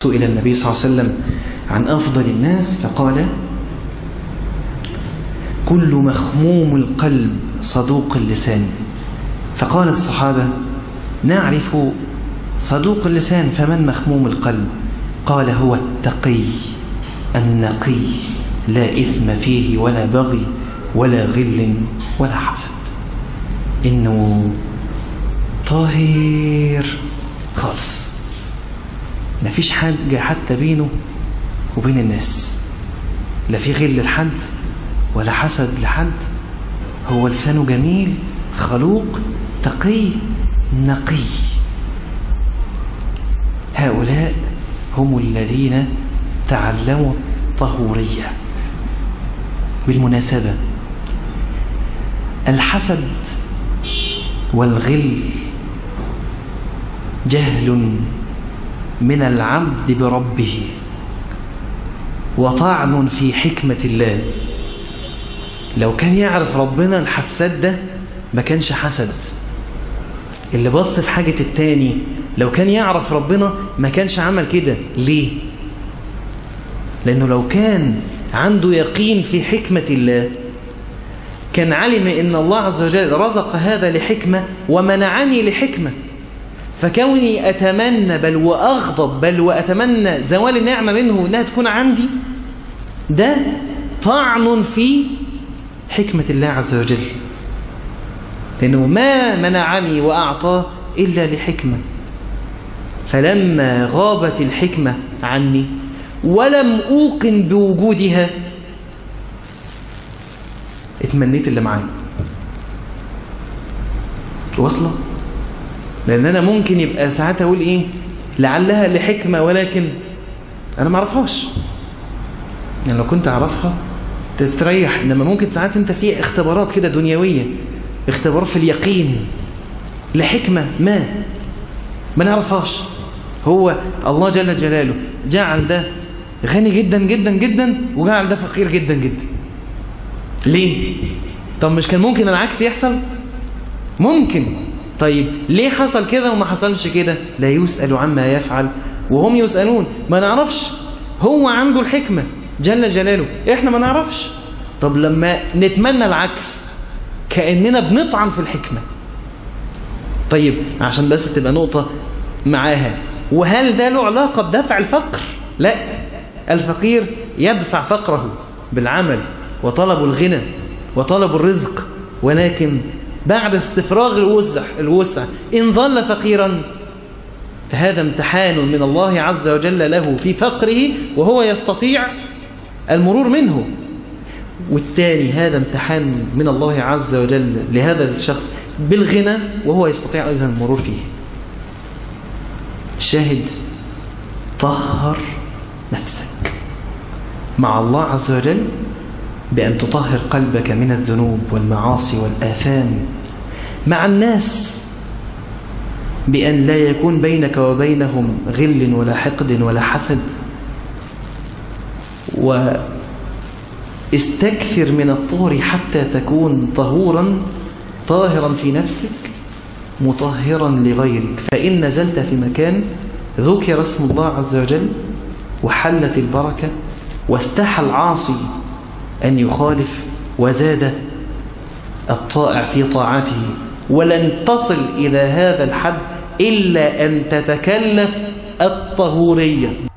سئل النبي صلى الله عليه وسلم عن أفضل الناس فقال كل مخموم القلب صدوق اللسان فقال الصحابة نعرف صدوق اللسان فمن مخموم القلب قال هو التقي النقي لا إثم فيه ولا بغي ولا غل ولا حسد إنه طاهر خالص ما فيش حاجة حتى بينه وبين الناس لا في غل لحد ولا حسد لحد هو لسانه جميل خلوق تقي نقي هؤلاء هم الذين تعلموا الطهورية بالمناسبة الحسد والغل جهل من العبد بربه وطعن في حكمة الله لو كان يعرف ربنا الحساد ده ما كانش حسد اللي بص في حاجة التاني لو كان يعرف ربنا ما كانش عمل كده ليه لأنه لو كان عنده يقين في حكمة الله كان علم إن الله عز وجل رزق هذا لحكمة ومنعني لحكمة فكوني أتمنى بل وأغضب بل وأتمنى زوال النعمة منه إنها تكون عندي ده طعن في حكمة الله عز وجل لأنه ما منعني وأعطاه إلا لحكمة فلما غابت الحكمة عني ولم أوقن بوجودها اتمنيت اللي معايا واصلة لأن أنا ممكن يبقى ساعات أقول إيه لعلها لحكمة ولكن أنا ما أعرفهاش يعني لو كنت أعرفها تستريح إنما ممكن ساعات أنت في اختبارات كده دنيوية اختبار في اليقين لحكمة ما ما نعرفهاش هو الله جل جلاله جعل ده غني جدا جدا جدا وجعل ده فقير جدا جدا ليه طب مش كان ممكن العكس يحصل ممكن طيب ليه حصل كده وما حصلش كده لا يسأل عما يفعل وهم يسألون ما نعرفش هو عنده الحكمة جل جلاله احنا ما نعرفش طب لما نتمنى العكس كأننا بنطعن في الحكمة طيب عشان بس تبقى نقطة معاها وهل ده له علاقة بدفع الفقر لا الفقير يدفع فقره بالعمل وطلب الغنى وطلب الرزق ولكن بعد استفراغ الوسع, الوسع إن ظل فقيرا فهذا امتحان من الله عز وجل له في فقره وهو يستطيع المرور منه والثاني هذا امتحان من الله عز وجل لهذا الشخص بالغنى وهو يستطيع أيضا المرور فيه الشاهد طهر نفسك مع الله عز وجل بأن تطهر قلبك من الذنوب والمعاصي والآثام مع الناس بأن لا يكون بينك وبينهم غل ولا حقد ولا حسد واستكثر من الطهر حتى تكون طهورا طاهرا في نفسك مطهرا لغيرك فإن نزلت في مكان ذكر اسم الله عز وجل وحلت البركة واستحى العاصي أن يخالف وزاد الطائع في طاعته ولن تصل إلى هذا الحد إلا أن تتكلف الطهورية